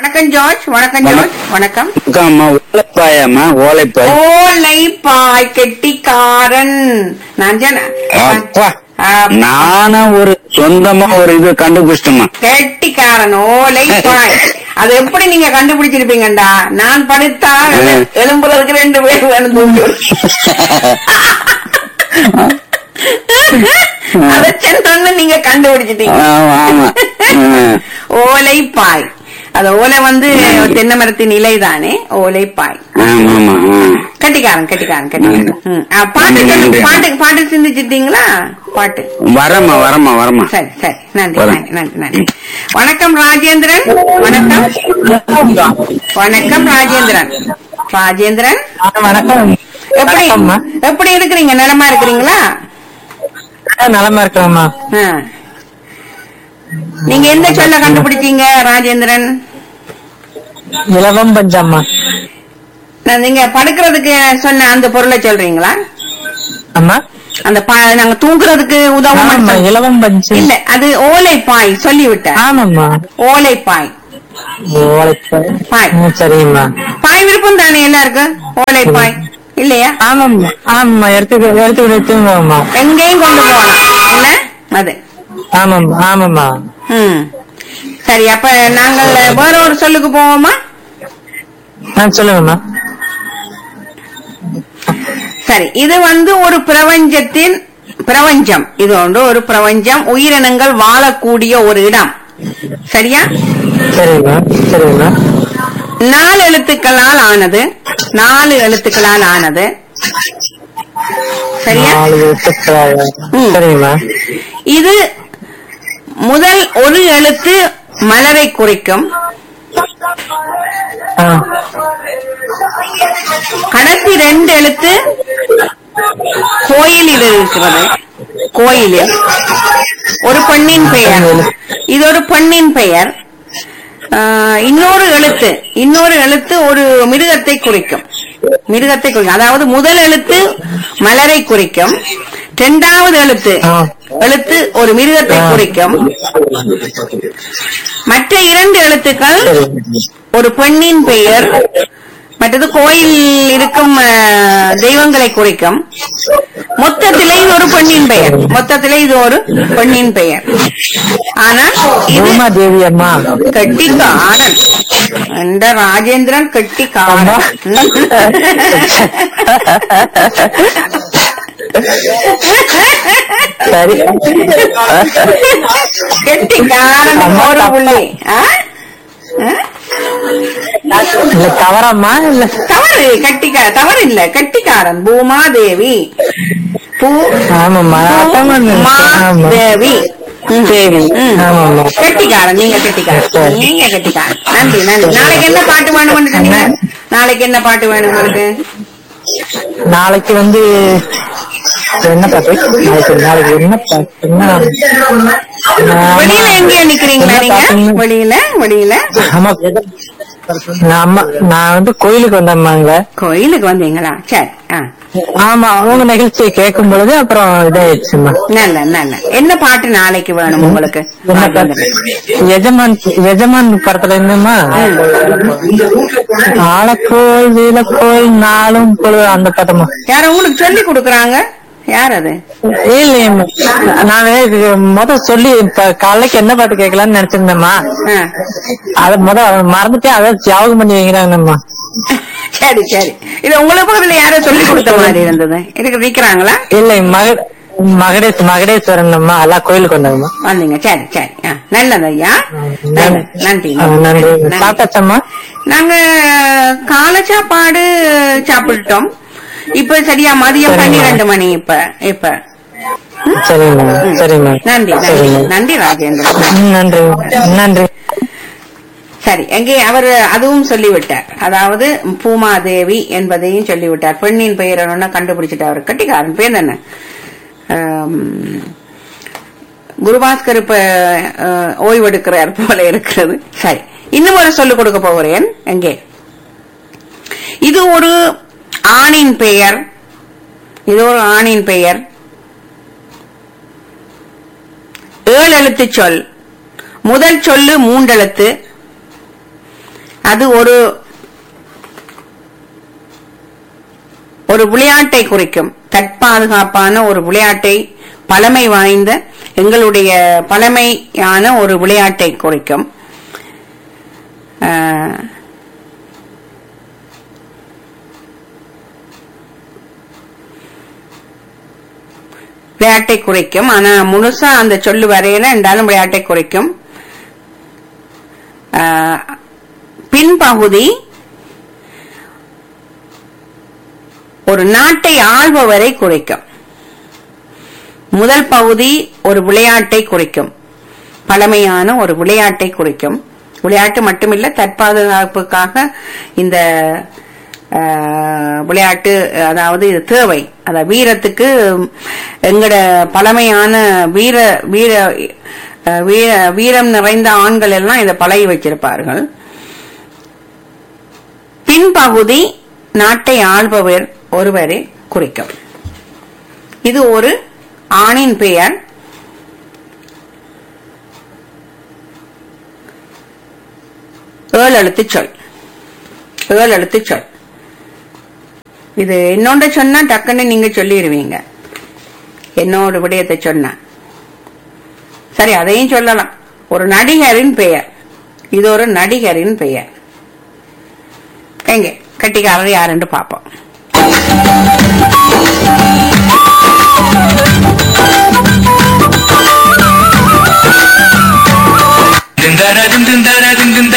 வணக்கம் ஜார்ஜ் வணக்கம் ஜார்ஜ் வணக்கம் அம்மா ஓலைப்பாயம்மா ஓலைப்பாய் ஓலைப்பாய் கெட்டிக்காரன் நான் சொன்ன- அப்பா ஆ, நானும் ஒரு சொந்தமா ஒரு இது கண்டுபிடிச்சிட்டோமா கெட்டிக்காரன் ஓலைப்பாய் அது எப்படி நீங்க கண்டுபிடிச்சிருப்பீங்கடா நான் படித்தா ம். எலும்புறதுக்கு ரெண்டு பேர் வேணும் தூக்கி அதை சென்று நீங்க கண்டுபிடிச்சிட்டீங்க ஆமா ஆமா ம். ஓலைப்பாய் அது ஓலை வந்து தென்னை மரத்தின் இலை தானே ஓலைப்பாய் ஆமா ஆமா ம். கட்டிக்காரன் கட்டிக்காரன் கட்டிக்காரன் ம். ஆ, பாட்டு நன்றி, சொல்லு- நன்றி. பாட்டு பாட்டு சிந்திச்சிட்டீங்களா பாட்டு வரமா வரமா வரமா சரி சரி நன்றி வரேன். நன்றி நன்றி நன்றி வணக்கம் ராஜேந்திரன் வணக்கம் வணக்கம் ராஜேந்திரன் ராஜேந்திரன் வணக்கம் எப்படி வணக்கம்மா. எப்படி இருக்கிறீங்க நலமா இருக்கிறீங்களா நலமா இருக்கிறோம்மா ஆ. நீங்க எந்த சொல்ல கண்டுபிடிச்சீங்க ராஜேந்திரன் இலவம் பஞ்சம்மா நான் நீங்க படுக்கிறதுக்கு சொன்ன அந்த பொருளை சொல்றீங்களா அம்மா அந்த ப- நாங்க தூங்குறதுக்கு உதவும் ஆமாம்மா இலவம் பஞ்சு இல்ல அது ஓலைப்பாய் சொல்லிவிட்டேன் ஆமாம்மா ஓலைப்பாய் ஓலைப்பாய் பாய். ம், சரிம்மா பாய் விருப்பம் தானே எல்லாருக்கும் ஓலைப்பாய் இல்லையா ஆமாம்மா ஆமாம்மா எடுத்து எடுத்து எடுத்துங்கம்மா எங்கேயும் கொண்டு போகலாம் இல்ல அது ஆமாம்மா ஆமாம்மா ம் சரி அப்ப நாங்கள் வேற ஒரு சொல்லுக்கு போவோமா ஆ சொல்லுங்கம்மா சரி இது வந்து ஒரு பிரபஞ்சத்தின் பிரபஞ்சம் இது ஒன்று ஒரு பிரபஞ்சம் உயிரினங்கள் வாழக்கூடிய ஒரு இடம் சரியா சரிம்மா சரிம்மா நாலு எழுத்துக்களால் ஆனது நாலு எழுத்துக்களால் ஆனது சரியா நாலு எழுத்துக்கள். ம். சரிம்மா இது முதல் ஒரு எழுத்து மலரை குறிக்கும் ஆ கடைசி ரெண்டு எழுத்து கோயிலில் இருக்கிறது கோயிலில் ஒரு பெண்ணின் பெயர் இது ஒரு பெண்ணின் பெயர் ஆஹ், இன்னொரு எழுத்து இன்னொரு எழுத்து ஒரு மிருகத்தை குறிக்கும் மிருகத்தை குறிக்கும் அதாவது முதல் எழுத்து மலரை குறிக்கும் இரண்டாவது எழுத்து ஆ. எழுத்து ஒரு மிருகத்தை குறிக்கும் மற்ற இரண்டு எழுத்துக்கள் ஒரு பெண்ணின் பெயர் மற்றது கோயில் இருக்கும் அஹ், தெய்வங்களை குறிக்கும் மொத்தத்திலே இது ஒரு பெண்ணின் பெயர் மொத்தத்திலே இது ஒரு பெண்ணின் பெயர் ஆனால் இது பூமா தேவி அம்மா கெட்டிக்காரன் இந்த ராஜேந்திரன் கெட்டிக்காரன் சரி கெட்டிக்காரன் ஒரு புள்ளி ஆ? ஆ? இல்ல தவறம்மா இல்ல தவறு கட்டிக்கா தவறு இல்ல கட்டிக்காரன் பூமாதேவி பூ ஆமாம்மா அதான் மா ஆமா தேவி ம். தேவி ம். ஆமாம்மா கெட்டிக்காரன் நீங்க கெட்டிக்காரன் நீங்க கெட்டிக்காரன் நன்றி நன்றி நாளைக்கு என்ன பாட்டு வேணும் சொன்னீங்க நாளைக்கு என்ன பாட்டு வேணும் உங்களுக்கு நாளைக்கு வந்து என்ன பாட்டு நாளைக்கு நாளைக்கு என்ன பாட்டுன்னா வெளியில எங்கேயோ நிக்கிறீங்களா என்ன நீங்க பாட்டுன்னு- வெளியில வெளியில ஆமா நான் அம்மா நான் வந்து கோயிலுக்கு வந்தேம்மாங்க கோயிலுக்கு வந்தீங்களா சரி ஆ ஆமா அவங்க நிகழ்ச்சியை கேட்கும் பொழுது அப்புறம் இதாயிடுச்சுமா நல்ல நல்ல என்ன பாட்டு நாளைக்கு வேணும் உங்களுக்கு என்ன பாட்டு எஜமான் எஜமான் படத்துல இருந்துமா ஆளப்போய் வீலப்போய் நாளும் பொழுது அந்த படமா யார உங்களுக்கு சொல்லி கொடுக்கறாங்க யார் அது இல்லையம்மா நான் முத சொல்லி இப்ப காலைக்கு என்ன பாட்டு கேட்கலாம்னு நினைச்சிருந்தேம்மா ஆ. அத முத மறந்துட்டே அதை தியாகம் பண்ணி வைக்கிறாங்கம்மா சரி சரி இது உங்களுக்கு பக்கத்துல யாரோ சொல்லி கொடுத்த மாதிரி இருந்தது இருக்கு நிக்கிறாங்களா இல்லை மக மகடேஸ் மகடேஸ்வரன் அம்மா எல்லாம் கோயிலுக்கு வந்தாங்கம்மா வந்தீங்க சரி சரி ஆ, நல்லது ஐயா நல்லது. நன்றி ஆ, நன்றி நன்றி. சாப்பிட்டாச்சம்மா நாங்க காலை சாப்பாடு சாப்பிட்டோம் இப்ப சரியா மதியம் சரிம்மா. பன்னிரண்டு மணி இப்ப இப்ப சரிம்மா சரிம்மா நன்றி நன்றி சரிம்மா நன்றி ராஜேந்திரன் ம், நன்றி நன்றி சரி எங்கே அவர் அதுவும் சொல்லிவிட்டார் அதாவது பூமாதேவி என்பதையும் சொல்லிவிட்டார் பெண்ணின் பெயர் என்னன்னா கண்டுபிடிச்சிட்டு அவர் கட்டிக்காரன் பேர் தானே ஆம், குருபாஸ்கர் இப்ப அஹ், ஓய்வெடுக்கிறார் போல இருக்கிறது சரி இன்னும் ஒரு சொல்லிக் கொடுக்க போகிறேன் எங்கே இது ஒரு ஆணின் பெயர் இது ஒரு ஆணின் பெயர் ஏழு எழுத்து சொல் முதல் சொல்லு மூன்றெழுத்து அது ஒரு ஒரு விளையாட்டை குறிக்கும் தற்பாதுகாப்பான ஒரு விளையாட்டை பழமை வாய்ந்த எங்களுடைய பழமையான ஒரு விளையாட்டை குறிக்கும் ஆஹ், விளையாட்டை குறிக்கும் ஆனா முழுசா அந்த சொல்லு வரையில என்றாலும் விளையாட்டை குறிக்கும் ஆஹ், பின்பகுதி ஒரு நாட்டை ஆள்பவரை குறிக்கும் முதல் பகுதி ஒரு விளையாட்டை குறிக்கும் பழமையான ஒரு விளையாட்டை குறிக்கும் விளையாட்டு மட்டுமில்ல தற்பாதுகாப்புக்காக இந்த ஆஹ், விளையாட்டு அதாவது இது தேவை அத வீரத்துக்கு எங்கட பழமையான வீர வீர ஆஹ், வீர வீரம் நிறைந்த ஆண்கள் எல்லாம் இதை பழகி வச்சிருப்பார்கள் பின்பகுதி நாட்டை ஆள்பவர் ஒருவரை குறிக்கும் இது ஒரு ஆணின் பெயர் ஏழு எழுத்து சொல் ஏழு எழுத்து சொல் இது என்னோட சொன்னா டக்குன்னு நீங்க சொல்லிடுவீங்க என்னோட விடயத்தை சொன்ன சரி அதையும் சொல்லலாம் ஒரு நடிகரின் பெயர் இது ஒரு நடிகரின் பெயர் எங்க கட்டிக்காரர் யாருன்னு பாப்போம் Dun dun dun dun dun dun dun